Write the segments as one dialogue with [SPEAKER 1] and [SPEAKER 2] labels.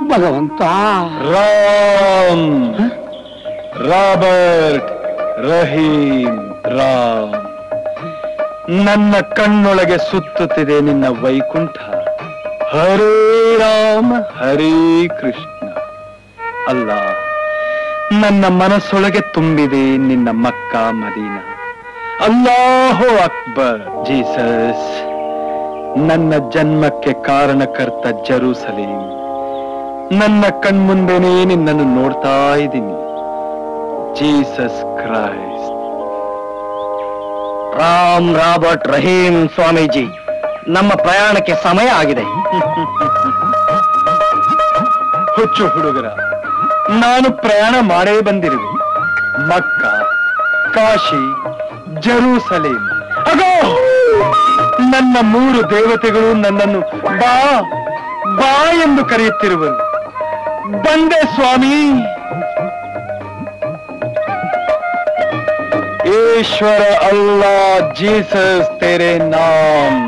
[SPEAKER 1] ಭಗವಂತ
[SPEAKER 2] ರಾಮ್ ರಾಬರ್ಟ್ ರಹೀಂ ರಾಮ್ ನನ್ನ ಕಣ್ಣೊಳಗೆ ಸುತ್ತುತ್ತಿದೆ ನಿನ್ನ ವೈಕುಂಠ ಹರೇ ರಾಮ ಹರೇ ಕೃಷ್ಣ ಅಲ್ಲ ನನ್ನ ಮನಸ್ಸೊಳಗೆ ತುಂಬಿದೆ ನಿನ್ನ ಮಕ್ಕ ಮದೀನ ಅಲ್ಲಾಹೋ ಅಕ್ಬರ್ ಜೀಸಸ್ ನನ್ನ ಜನ್ಮಕ್ಕೆ ಕಾರಣಕರ್ತ ಜರೂಸಲೇಂ ನನ್ನ ಕಣ್ಮುಂದೆನೇ ನಿನ್ನನ್ನು ನೋಡ್ತಾ ಇದ್ದೀನಿ Jesus Christ
[SPEAKER 1] Ram Robert Rahim Swamiji ನಮ್ಮ ಪ್ರಯಾಣಕ್ಕೆ ಸಮಯ ಆಗಿದೆ
[SPEAKER 2] ಹುಚ್ಚು ಹುಡುಗರ ನಾನು ಪ್ರಯಾಣ ಮಾಡೇ ಬಂದಿರುವೆ ಮಕ್ಕ ಕಾಶಿ ಜರೂಸಲೇಂ ಅಗೋ ನನ್ನ ಮೂರು ದೇವತೆಗಳು ನನ್ನನ್ನು ಬಾ ಬಾ ಎಂದು ಕರೆಯುತ್ತಿರುವರು ಬಂದೆ ಸ್ವಾಮಿ ಈಶ್ವರ ಅಲ್ಲಾ ಜೀಸಸ್ ತೆರೆ ನಾಮ್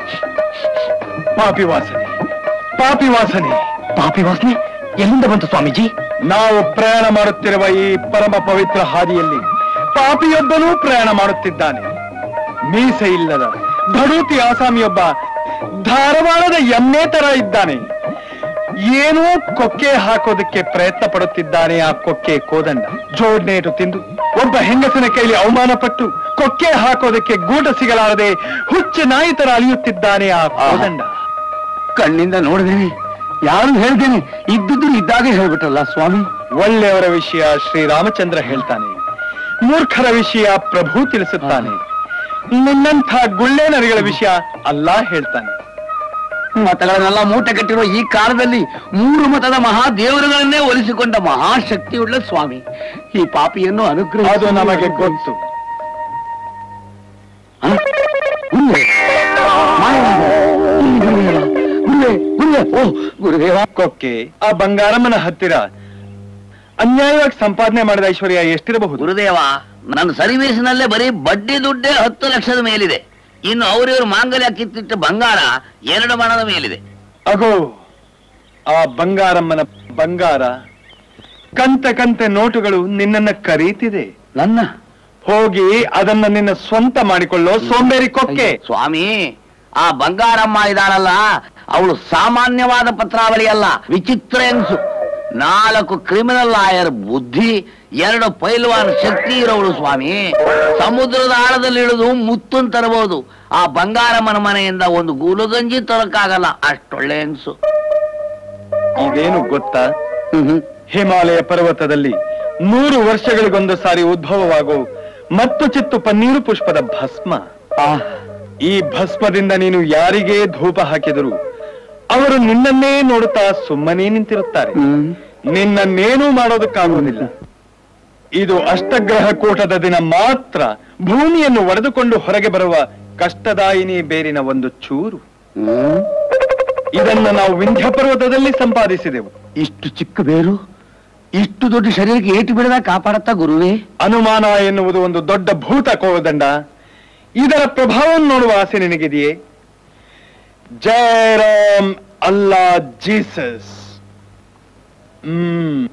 [SPEAKER 2] ಪಾಪಿ ವಾಸನೆ ಪಾಪಿ ವಾಸನೆ
[SPEAKER 1] ಪಾಪಿ ವಾಸನೆ ಎಲ್ಲಿಂದ ಬಂತು ಸ್ವಾಮೀಜಿ
[SPEAKER 2] ನಾವು ಪ್ರಯಾಣ ಮಾಡುತ್ತಿರುವ ಈ ಪರಮ ಪವಿತ್ರ ಹಾದಿಯಲ್ಲಿ ಪಾಪಿಯೊಬ್ಬನೂ ಪ್ರಯಾಣ ಮಾಡುತ್ತಿದ್ದಾನೆ ಮೀಸೆ ಇಲ್ಲದ ಬಡೂತಿ ಆಸಾಮಿಯೊಬ್ಬ ಧಾರವಾಡದ ಎಮ್ಮೆ ತರ ಇದ್ದಾನೆ ಏನೋ ಕೊಕ್ಕೆ ಹಾಕೋದಕ್ಕೆ ಪ್ರಯತ್ನ ಪಡುತ್ತಿದ್ದಾನೆ ಆ ಕೊಕ್ಕೆ ಕೋದಂಡ ಜೋಡ್ನೇಟು ತಿಂದು ಒಬ್ಬ ಹೆಂಗಸನ ಕೈಲಿ ಅವಮಾನ ಪಟ್ಟು ಕೊಕ್ಕೆ ಹಾಕೋದಕ್ಕೆ ಗೂಟ ಸಿಗಲಾರದೆ ಹುಚ್ಚ ನಾಯಿ ತರ ಅಲಿಯುತ್ತಿದ್ದಾನೆ ಆ ಕೋದಂಡ
[SPEAKER 1] ಕಣ್ಣಿಂದ ನೋಡಿದೇನೆ ಯಾರು ಹೇಳ್ದೇನೆ ಇದ್ದುದು ಇದ್ದಾಗೆ ಹೇಳ್ಬಿಟ್ರಲ್ಲ ಸ್ವಾಮಿ
[SPEAKER 2] ಒಳ್ಳೆಯವರ ವಿಷಯ ಶ್ರೀರಾಮಚಂದ್ರ ಹೇಳ್ತಾನೆ ಮೂರ್ಖರ ವಿಷಯ ಪ್ರಭು ತಿಳಿಸುತ್ತಾನೆ ನಿನ್ನಂಥ ಗುಳ್ಳೆ ನರಿಗಳ ವಿಷಯ ಅಲ್ಲಾ ಹೇಳ್ತಾನೆ
[SPEAKER 1] ಮತಗಳನ್ನೆಲ್ಲ ಮೂಟೆ ಕಟ್ಟಿರುವ ಈ ಕಾಲದಲ್ಲಿ ಮೂರು ಮತದ ಮಹಾದೇವರುಗಳನ್ನೇ ಒಲಿಸಿಕೊಂಡ ಮಹಾಶಕ್ತಿಯುಳ್ಳ ಸ್ವಾಮಿ ಈ ಪಾಪಿಯನ್ನು ಅನುಗ್ರಹ
[SPEAKER 2] ಅದು ನಮಗೆ ಗೊತ್ತು
[SPEAKER 1] ಓ ಗುರುದೇವ
[SPEAKER 2] ಕೊಕ್ಕೆ ಆ ಬಂಗಾರಮ್ಮನ ಹತ್ತಿರ ಅನ್ಯಾಯವಾಗಿ ಸಂಪಾದನೆ ಮಾಡಿದ ಐಶ್ವರ್ಯ ಎಷ್ಟಿರಬಹುದು
[SPEAKER 3] ಗುರುದೇವ ನನ್ನ ಸರ್ವೀಸ್ನಲ್ಲೇ ಬರೀ ಬಡ್ಡಿ ದುಡ್ಡೇ ಹತ್ತು ಲಕ್ಷದ ಮೇಲಿದೆ ಇನ್ನು ಅವ್ರಿವ್ರ ಮಾಂಗಲ್ಯ ಕಿತ್ತಿಟ್ಟ ಬಂಗಾರ ಎರಡು ಮಣದ ಮೇಲಿದೆ
[SPEAKER 2] ಅಗೋ ಆ ಬಂಗಾರಮ್ಮನ ಬಂಗಾರ ಕಂತೆ ಕಂತೆ ನೋಟುಗಳು ನಿನ್ನನ್ನ ಕರೀತಿದೆ
[SPEAKER 1] ನನ್ನ
[SPEAKER 2] ಹೋಗಿ ಅದನ್ನ ನಿನ್ನ ಸ್ವಂತ ಮಾಡಿಕೊಳ್ಳೋ ಸೋಂಬೇರಿ ಕೊಕ್ಕೆ
[SPEAKER 3] ಸ್ವಾಮಿ ಆ ಬಂಗಾರಮ್ಮ ಇದಾಳಲ್ಲ ಅವಳು ಸಾಮಾನ್ಯವಾದ ಪತ್ರಾವಳಿ ಅಲ್ಲ ವಿಚಿತ್ರ ಎನ್ಸು ನಾಲ್ಕು ಕ್ರಿಮಿನಲ್ ಲಾಯರ್ ಬುದ್ಧಿ ಎರಡು ಪೈಲ್ವಾನ್ ಶಕ್ತಿ ಇರೋಳು ಸ್ವಾಮಿ ಸಮುದ್ರದ ಆಳದಲ್ಲಿ ಇಳಿದು ಮುತ್ತನ್ ತರಬಹುದು ಆ ಬಂಗಾರಮ್ಮನ ಮನೆಯಿಂದ ಒಂದು ಗೂಲುಗಂಜಿ ತರಕ್ಕಾಗಲ್ಲ ಅಷ್ಟೊಳ್ಳೆ ಎನ್ಸು
[SPEAKER 2] ಇದೇನು ಗೊತ್ತಾ ಹಿಮಾಲಯ ಪರ್ವತದಲ್ಲಿ ನೂರು ವರ್ಷಗಳಿಗೊಂದು ಸಾರಿ ಉದ್ಭವವಾಗೋ ಮತ್ತು ಚಿತ್ತು ಪನ್ನೀರು ಪುಷ್ಪದ ಭಸ್ಮ ಈ ಭಸ್ಮದಿಂದ ನೀನು ಯಾರಿಗೇ ಧೂಪ ಹಾಕಿದರು ಅವರು ನಿನ್ನನ್ನೇ ನೋಡುತ್ತಾ ಸುಮ್ಮನೆ ನಿಂತಿರುತ್ತಾರೆ ನಿನ್ನನ್ನೇನೂ ಮಾಡೋದಕ್ಕಾಗುವುದಿಲ್ಲ ಇದು ಅಷ್ಟಗ್ರಹ ಕೂಟದ ದಿನ ಮಾತ್ರ ಭೂಮಿಯನ್ನು ಒಡೆದುಕೊಂಡು ಹೊರಗೆ ಬರುವ ಕಷ್ಟದಾಯಿನಿ ಬೇರಿನ ಒಂದು ಚೂರು ಇದನ್ನ ನಾವು ವಿಂಧ್ಯ ಪರ್ವತದಲ್ಲಿ ಸಂಪಾದಿಸಿದೆವು
[SPEAKER 1] ಇಷ್ಟು ಚಿಕ್ಕ ಬೇರು ಇಷ್ಟು ದೊಡ್ಡ ಶರೀರಕ್ಕೆ ಏಟು ಬಿಡದ ಕಾಪಾಡತ್ತ ಗುರುವೇ
[SPEAKER 2] ಅನುಮಾನ ಎನ್ನುವುದು ಒಂದು ದೊಡ್ಡ ಭೂತ ಕೋದಂಡ ಇದರ ಪ್ರಭಾವವನ್ನು ನೋಡುವ ಆಸೆ ನಿನಗಿದೆಯೇ ಜಯ ರಾಮ್ ಅಲ್ಲಾ ಜೀಸಸ್ ಹ್ಮ್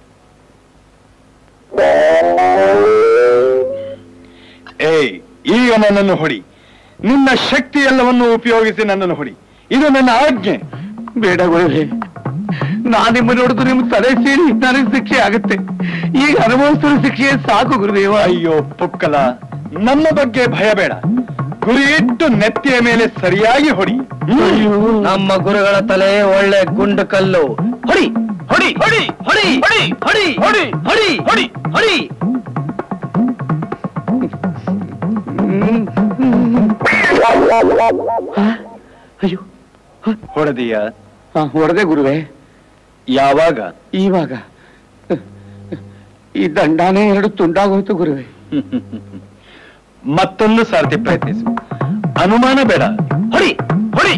[SPEAKER 2] ಏಯ್ ಈಗ ನನ್ನನ್ನು ಹೊಡಿ ನಿನ್ನ ಶಕ್ತಿ ಎಲ್ಲವನ್ನು ಉಪಯೋಗಿಸಿ ನನ್ನನ್ನು ಹೊಡಿ ಇದು ನನ್ನ ಆಜ್ಞೆ
[SPEAKER 1] ಬೇಡ ಗುರುವೇ ನಾನು ನಿಮ್ಮ ನೋಡಿದು ನಿಮ್ ತಲೆ ಸೇರಿ ನನಗೆ ಶಿಕ್ಷೆ ಆಗುತ್ತೆ ಈಗ ಅನುಭವಿಸಿದ ಶಿಕ್ಷೆ ಸಾಕು ಗುರುದೇವ
[SPEAKER 2] ಅಯ್ಯೋ ಪುಕ್ಕಲ ನಮ್ಮ ಬಗ್ಗೆ ಭಯ ಬೇಡ ಗುರಿ ಇಟ್ಟು ನೆತ್ತಿಯ ಮೇಲೆ ಸರಿಯಾಗಿ ಹೊಡಿ
[SPEAKER 1] ನಮ್ಮ ಗುರುಗಳ ತಲೆ ಒಳ್ಳೆ ಗುಂಡು ಕಲ್ಲು ಹೊಡಿ ಹೊಡಿ ಹೊಡಿ ಹೊಡಿ ಹೊಡಿ ಹೊಡಿ ಹೊಡಿ ಹೊಡಿ ಹೊಡಿ ಹೊಡಿ ಅಯ್ಯೋ
[SPEAKER 2] ಹೊಡೆದೀಯ
[SPEAKER 1] ಹೊಡೆದೆ ಗುರುವೇ
[SPEAKER 2] ಯಾವಾಗ
[SPEAKER 1] ಇವಾಗ ಈ ದಂಡಾನೇ ಎರಡು ತುಂಡಾಗೋಯ್ತು ಗುರುವೇ
[SPEAKER 2] ಮತ್ತೊಂದು ಸಾರ್ತಿ ಪ್ರಯತ್ನಿಸು ಅನುಮಾನ ಬೇಡ ಹೊಡಿ ಹೊಡಿ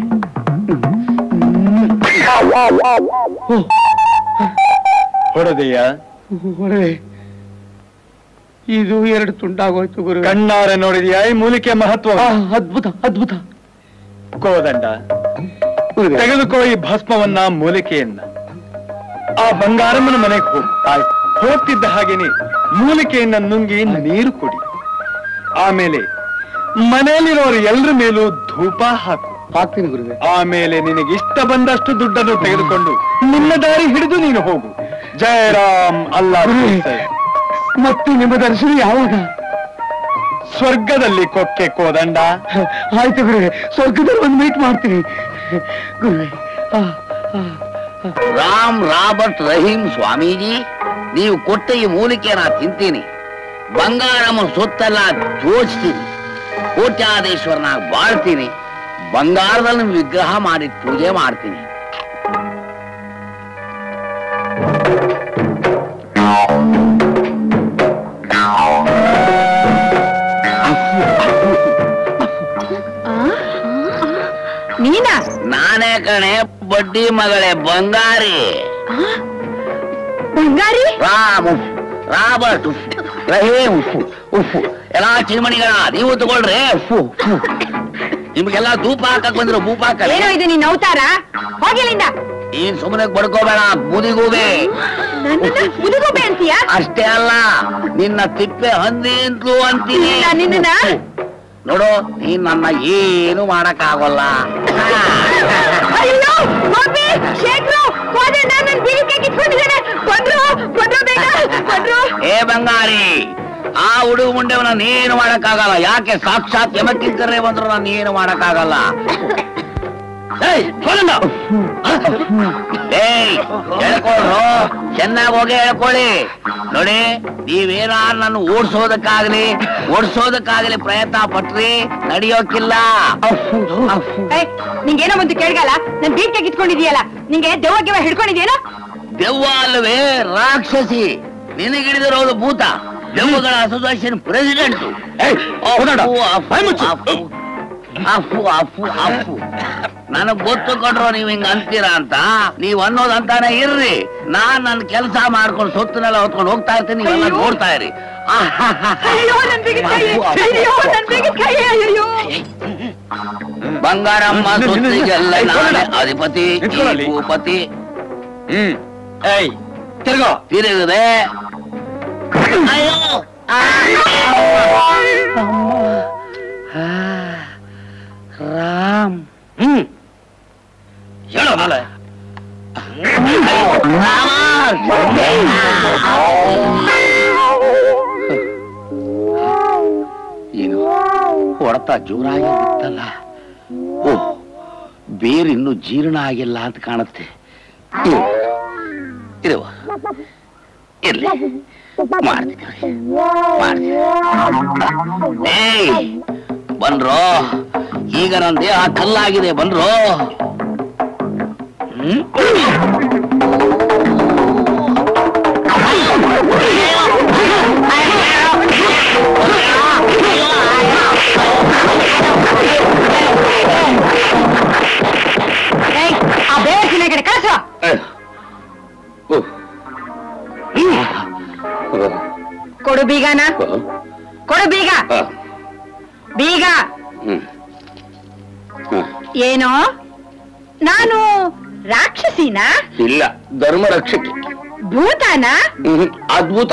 [SPEAKER 2] ಹೊಡೆದೀಯ
[SPEAKER 1] ಹೊಡೆದೆ ಇದು ಎರಡು ತುಂಡಾಗೋಯ್ತು ಗುರುವೇ
[SPEAKER 2] ಕಣ್ಣಾರೆ ನೋಡಿದೀಯಾ ಈ ಮೂಲಿಕೆ ಮಹತ್ವ
[SPEAKER 1] ಆ, ಅದ್ಭುತ ಅದ್ಭುತ
[SPEAKER 2] ಕೋದಂಡ
[SPEAKER 1] ಗುರುವೇ
[SPEAKER 2] ತೆಗೆದುಕೋ ಈ ಭಸ್ಮವನ್ನ ಮೂಲಿಕೆಯನ್ನ ಆ ಬಂಗಾರಮ್ಮನ ಮನೆಗೆ ಹೋಗು ಆಯ್ತು ಹೋಗ್ತಿದ್ದ ಹಾಗೇನೆ ಮೂಲಿಕೆಯನ್ನ ನುಂಗಿ ನೀರು ಕುಡಿ ಆಮೇಲೆ ಮನೆಯಲ್ಲಿರೋರು ಎಲ್ಲರ ಮೇಲೂ ಧೂಪ ಹಾಕು
[SPEAKER 1] ಹಾಕ್ತೀನಿ ಗುರುವೆ
[SPEAKER 2] ಆಮೇಲೆ ನಿನಗೆ ಇಷ್ಟ ಬಂದಷ್ಟು ದುಡ್ಡನ್ನು ತೆಗೆದುಕೊಂಡು ನಿನ್ನ ದಾರಿ ಹಿಡಿದು ನೀನು ಹೋಗು ಜಯರಾಮ್ ಅಲ್ಲಾ
[SPEAKER 1] ಮತ್ತೆ ನಿಮ್ಮ ದರ್ಶನ ಯಾವಾಗ
[SPEAKER 2] ಸ್ವರ್ಗದಲ್ಲಿ ಕೊಕ್ಕೆ ಕೋದಂಡ
[SPEAKER 1] ಆಯ್ತು ಗುರುವೆ ಸ್ವರ್ಗದಲ್ಲಿ ಒಂದು ಮೀಟ್ ಮಾಡ್ತೀನಿ ಗುರುವೆ ಆ, ಆ.
[SPEAKER 3] ರಾಮ್ ರಾಬರ್ಟ್ ರಹೀಂ ಸ್ವಾಮೀಜಿ ನೀವು ಕೊಟ್ಟ ಈ ಮೂಲಿಕೆ ನಾ ತಿಂತೀನಿ ಬಂಗಾರಮ್ಮ ಸೊತ್ತೆಲ್ಲ ಜೋಡಿಸ್ತೀನಿ ಕೋಟ್ಯಾಧೀಶ್ವರನಾಗ ಬಾಳ್ತೀನಿ ಬಂಗಾರದಲ್ಲಿ ವಿಗ್ರಹ ಮಾಡಿ ಪೂಜೆ ಮಾಡ್ತೀನಿ
[SPEAKER 4] ನೀನಾ
[SPEAKER 3] ನಾನೇ ಕಣೆ ಬಡ್ಡಿ ಮಗಳೇ ಬಂಗಾರಿ
[SPEAKER 4] ಬಂಗಾರಿ
[SPEAKER 3] ರಾಮ್ ಉಫ್, ರಾಬರ್ಟ್ ಉಫ್, ರಹೀಂ ಉಫ್, ಉಫ್. ಎಲ್ಲಾ ಚಿಮಣಿಗಳ ನೀವು ತಗೊಳ್ರಿ ಉಫ್, ಉಫ್. ನಿಮ್ಗೆಲ್ಲ ಧೂಪ ಹಾಕಕ್ ಬಂದ್ರು ಭೂಪ ಹಾಕಲ್ಲ
[SPEAKER 4] ಏನೋ ಇದು ನೀನ್ ಅವತಾರ ಹೋಗಿಲ್ಲಿಂದ
[SPEAKER 3] ನೀನ್ ಸುಮ್ಮನೆ ಬಡ್ಕೋಬೇಡ ಬುದಿಗೂಬೆ
[SPEAKER 4] ನನ್ನನ್ನ ಮುದುಗೋಬೆ ಅಂತೀಯ
[SPEAKER 3] ಅಷ್ಟೇ ಅಲ್ಲ ನಿನ್ನ ತಿಪ್ಪೆ ಹಂದಿ ಅಂತಲೂ ಅಂತೀನಿ
[SPEAKER 4] ಇಲ್ಲ, ನಿನ್ನನ್ನ?
[SPEAKER 3] ನೋಡು ನೀನ್ ನನ್ನ ಏನು ಮಾಡಕ್ ಆಗೋಲ್ಲ
[SPEAKER 4] ಅಯ್ಯೋ ಗೋಪಿ ಶೇಖರು ಹೋದೆ ನಾನು ನನ್ನ ಬೀಳಿಕೆ ಕಿತ್ಕೊಂಡಿದ್ದೇನೆ ಬಂದ್ರು ಬಂದ್ರು ಬೇಗ ಬಂದ್ರು
[SPEAKER 3] ಏ ಬಂಗಾರಿ ಆ ಹುಡುಗ ಮುಂಡೆವನ ನೀನು ಮಾಡಕ್ಕಾಗಲ್ಲ ಯಾಕೆ ಸಾಕ್ಷಾತ್ ಯಮಕಿಂಕರೇ ಬಂದ್ರು ನಾನು ಏನು ಮಾಡಕ್ಕಾಗಲ್ಲ ಏಯ್, ಕೋದಂಡ! ಏಯ್ ಹೇಳ್ಕೊಳ್ರು ಚೆನ್ನಾಗಿ ಹೋಗಿ ಹೇಳ್ಕೊಳ್ಳಿ ನೋಡಿ ನೀವೇನಾರು ನನ್ನ ಓಡಿಸೋದಕ್ಕಾಗ್ಲಿ ಓಡಿಸೋದಕ್ಕಾಗ್ಲಿ ಪ್ರಯತ್ನ ಪಟ್ರಿ ನಡೆಯೋಕಿಲ್ಲ
[SPEAKER 4] ಏಯ್, ನಿಂಗೇನೋ ಒಂದು ಕೇಳ್ಗಲ್ಲ ನನ್ ಬೀಳ್ಕೆ ಕಿತ್ಕೊಂಡಿದೀಯಲ್ಲ ನಿಂಗೆ ದೆವ್ವಕ್ಕೆ ಹಿಡ್ಕೊಂಡಿದ್ಯೇನೋ
[SPEAKER 3] ದೆವ್ವ ಅಲ್ವೇ ರಾಕ್ಷಸಿ ನಿನಗಿಡಿದಿರೋದು ಭೂತ ದೆವ್ವಗಳ ಅಸೋಸಿಯೇಷನ್ ಪ್ರೆಸಿಡೆಂಟ್ ಅಫು ಅಫು ಅಫು ನನಗ್ ಗೊತ್ತು ಕೊಟ್ರು ನೀವ್ ಹಿಂಗ ಅಂತೀರಾ ಅಂತ ನೀವ್ ಅನ್ನೋದ್ ಅಂತಾನೆ ಇರ್ರಿ ನಾನ್ ನನ್ ಕೆಲಸ ಮಾಡ್ಕೊಂಡು ಸೊತ್ತನೆಲ್ಲ ಹೊತ್ಕೊಂಡು ಹೋಗ್ತಾ ಇರ್ತೀನಿ ನೀವೆಲ್ಲ
[SPEAKER 4] ಅಯ್ಯೋ.
[SPEAKER 3] ನೋಡ್ತಾ ಇರಿ
[SPEAKER 4] ಅಯ್ಯೋ ನನ್ ಬೀಗಿದ ಕೈ ಅಯ್ಯೋ ನನ್ ಬೀಗಿದ ಕೈ ಅಯ್ಯೋ
[SPEAKER 3] ಬಂಗಾರಮ್ಮ
[SPEAKER 2] ನಿಲ್ಲು, ನಿಲ್ಲು, ನಿಲ್ಲು.
[SPEAKER 3] ಸೊತ್ತಿಗೆಲ್ಲ
[SPEAKER 2] ಏಯ್,
[SPEAKER 3] ನಾನೇ
[SPEAKER 2] ಕೊಡಲ್ಲ.
[SPEAKER 3] ಅಧಿಪತಿ ಈ
[SPEAKER 2] ನಿಂತ್ಕೊಳ್ಳಿ.
[SPEAKER 3] ಭೂಪತಿ
[SPEAKER 2] ಹ್ಮ್ ಏಯ್ ತಿರ್ಗೋ
[SPEAKER 3] ತಿರುಗದೆ ಅಯ್ಯೋ ಆ. ಆ. ರಾಮ್
[SPEAKER 2] ಹ್ಮ್
[SPEAKER 3] ಹೇಳೋ ಮೇಲೆ ಏನು ಹೊಡೆತ ಜೋರಾಗಿ ಬಿತ್ತಲ್ಲ ಓ ಬೇರಿನ್ನು ಜೀರ್ಣ ಆಗಿಲ್ಲ ಅಂತ ಕಾಣುತ್ತೆ ಇರು. ಇರುವ ಇರ್ಲಿ ಮಾಡ್ತೀನಿ ಮಾಡ್ತೀನಿ ಏಯ್ ಬನ್ರೋ ಈಗ ನನ್ನ ದೇಹ ಕಲ್ಲಾಗಿದೆ ಬನ್ರೋ ಹ್ಮ್?
[SPEAKER 4] ಏಯ್, ಆ ಬೇಸಿನ ಕಡೆ ಕಳಿಸು
[SPEAKER 3] ಏಯ್. ಓ.
[SPEAKER 4] ಕೊಡು ಬೀಗನ
[SPEAKER 3] ಓ.
[SPEAKER 4] ಕೊಡು ಬೀಗ
[SPEAKER 3] ಆ.
[SPEAKER 4] ಬೀಗ
[SPEAKER 3] ಹ್ಮ್. ಹ.
[SPEAKER 4] ಏನೋ ನಾನು ರಾಕ್ಷಸಿನ
[SPEAKER 3] ಇಲ್ಲ ಧರ್ಮ ರಕ್ಷಕಿ
[SPEAKER 4] ಭೂತಾನ
[SPEAKER 3] ಹ್ಮ್. ಅದ್ಭುತ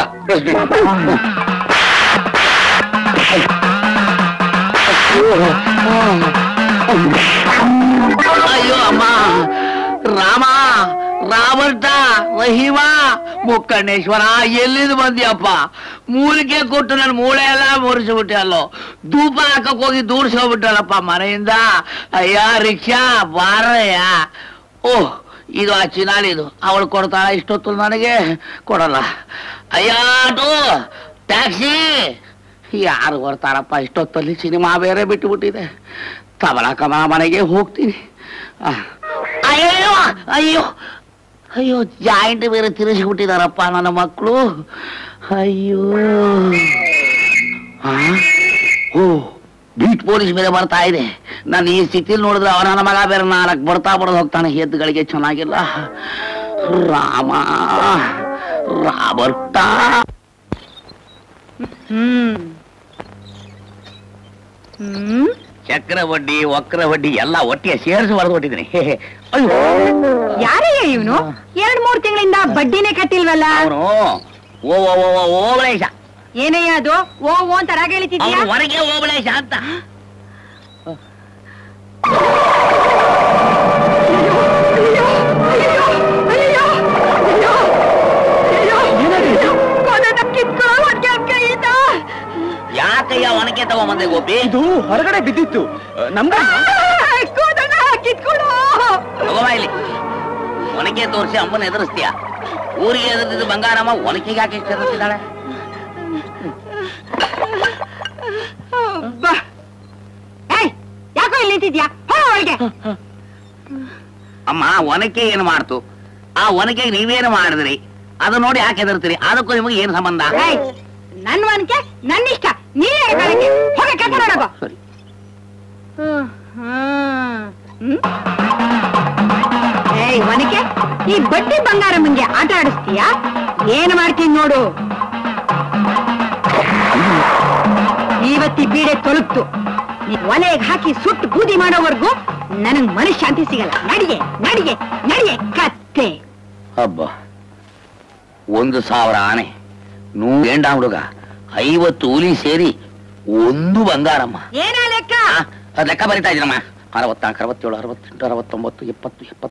[SPEAKER 3] ಅಯ್ಯೋ ಅಮ್ಮ ರಾಮ ರಾಮರ್ಟ ರಹೀಮ ಮುಕ್ಕಣ್ಣೇಶ್ವರ ಎಲ್ಲಿಂದ ಬಂದ್ಯಪ್ಪ ಮೂಲಿಕೆ ಕೊಟ್ಟು ನನ್ನ ಮೂಳೆ ಎಲ್ಲ ಮುರಿಸ್ಬಿಟ್ಟೆ ಅಲ್ಲೋ ಧೂಪ ಹಾಕಕ್ ಹೋಗಿ ದೂರ್ಸ್ಕೊಬಿಟ್ಟಲ್ಲಪ್ಪ ಮನೆಯಿಂದ ಅಯ್ಯ ರಿಕ್ಷಾ ಬಾರಯ್ಯ ಓಹ್ ಇದು ಆ ಚಿನಾಲಿದು ಅವಳು ಕೊಡ್ತಾಳ ಇಷ್ಟೊತ್ತು ನನಗೆ ಕೊಡಲ್ಲ ಅಯ್ಯ ಆಟೋ ಟ್ಯಾಕ್ಸಿ ಯಾರು ಬರ್ತಾರಪ್ಪ ಇಷ್ಟೊತ್ತಲ್ಲಿ ಸಿನಿಮಾ ಬೇರೆ ಬಿಟ್ಟು ಬಿಟ್ಟಿದೆ ಕಮಲ ಕಮಲ ಮನೆಗೆ ಹೋಗ್ತೀನಿ ಆ. ಅಯ್ಯೋ ಅಯ್ಯೋ ಅಯ್ಯೋ ಜಾಯಿಂಟ್ ಬೇರೆ ತಿರುಗಿಸ್ಬಿಟ್ಟಿದಾರಪ್ಪ ನನ್ನ ಮಕ್ಕಳು ಅಯ್ಯೋ ಆ? ಓ ಬೀಟ್ ಪೊಲೀಸ್ ಬೇರೆ ಬರ್ತಾ ಇದೆ ನಾನು ಈ ಸ್ಥಿತಿಲಿ ನೋಡಿದ್ರೆ ಅವನ ನನ್ನ ಮಗ ಬೇರೆ ನಾಲ್ಕು ಬರ್ತಾ ಬರೋದು ಹೋಗ್ತಾನೆ ಎದ್ದುಗಳಿಗೆ ಚೆನ್ನಾಗಿಲ್ಲ ರಾಮ ರಾಬರ್ಟ
[SPEAKER 4] ಹ್ಮ್ ಹ್ಮ್
[SPEAKER 3] ಚಕ್ರ ಬಡ್ಡಿ ವಕ್ರ ಬಡ್ಡಿ ಎಲ್ಲ ಒಟ್ಟಿಗೆ ಸೇರಿಸಿ ಬರೆದು ಕೊಟ್ಟಿದ್ದೀನಿ ಅಯ್ಯೋ
[SPEAKER 4] ಯಾರಯ್ಯ ಇವನು ಎರಡ್ ಮೂರ್ ತಿಂಗಳಿಂದ ಬಡ್ಡಿನೇ ಕಟ್ಟಿಲ್ವಲ್ಲ
[SPEAKER 3] ಅವನು ಓ ಓ ಓ ಓ ಓಬಳೇಶ
[SPEAKER 4] ಏನಯ್ಯ ಅದು ಓ ಓ ಅಂತ ರಾಗ ಹೇಳ್ತಿದ್ಯಾ
[SPEAKER 3] ಅವನು ಹೊರಗೆ ಓಬಳೇಶ ಅಂತ ಯಾಕಯ್ಯ ಒನಕೆ ತಗೊಂಬಂದೆ ಗೋಪಿ
[SPEAKER 2] ಇದು ಹೊರಗಡೆ ಬಿದ್ದಿತ್ತು ನಮ್ಗ
[SPEAKER 3] ತಗೋಬಾ ಇಲ್ಲಿ ಒನಕೆ ತೋರಿಸಿ ಅಮ್ಮನ ಎದುರಿಸ್ತೀಯ ಊರಿಗೆ ಎದುರಿಸಿದ ಬಂಗಾರಮ್ಮ ಒನಕೆಗೆ ಯಾಕೆ ಇಷ್ಟ ಎದುರಿಸಿದಾಳೆ
[SPEAKER 4] ಯಾಕೋ ಇಲ್ಲಿ ನಿಂತಿದ್ಯಾ ಹೋ ಒಳಗೆ
[SPEAKER 3] ಅಮ್ಮ ಒನಕೆ ಏನು ಮಾಡ್ತು ಆ ಒನಕೆಗೆ ನೀವೇನು ಮಾಡಿದ್ರಿ ಅದು ನೋಡಿ ಯಾಕೆ ಎದುರ್ತೀರಿ ಅದಕ್ಕೂ ನಿಮಗೆ ಏನು ಸಂಬಂಧ
[SPEAKER 4] ಏಯ್, ನನ್ ಒನಕೆ ನನ್ನ ಇಷ್ಟ ನೀನೇ ಕಣಕ್ಕೆ ಹೋಗಿ ಕೆಲಸ ಮಾಡಬೇಕು
[SPEAKER 3] ಸರಿ
[SPEAKER 4] ಏಯ್ ಒನಕೆ ಈ ಬಡ್ಡಿ ಬಂಗಾರ ಮುಂದೆ ಆಟ ಆಡಿಸ್ತೀಯಾ ಏನ್ ಮಾಡ್ತೀನಿ ನೋಡು ಇವತ್ತಿ ಪೀಡೆ ತೊಲಗ್ತು ನೀ ಒಲೆಗೆ ಹಾಕಿ ಸುಟ್ಟು ಬೂದಿ ಮಾಡೋವರೆಗೂ ನನಗ್ ಮನಃಶಾಂತಿ ಸಿಗಲ್ಲ ನಡಿಗೆ ನಡಿಗೆ ನಡಿಗೆ ಕತ್ತೆ
[SPEAKER 3] ಹಬ್ಬ ಒಂದು ಸಾವಿರ ಆನೆ ನೂರು ಎಂಡ ಹುಡುಗ ಐವತ್ತು ಹುಲಿ ಸೇರಿ ಒಂದು ಬಂಗಾರಮ್ಮ
[SPEAKER 4] ಏನ ಲೆಕ್ಕ
[SPEAKER 3] ಆ, ಅದ್ ಲೆಕ್ಕ ಬರಿತಾ ಇದ್ದೀನಮ್ಮ ಅರವತ್ನಾಲ್ಕು ಅರವತ್ತೇಳು ಅರವತ್ತೆಂಟು ಅರವತ್ತೊಂಬತ್ತು ಎಪ್ಪತ್ತು ಎಪ್ಪತ್ತು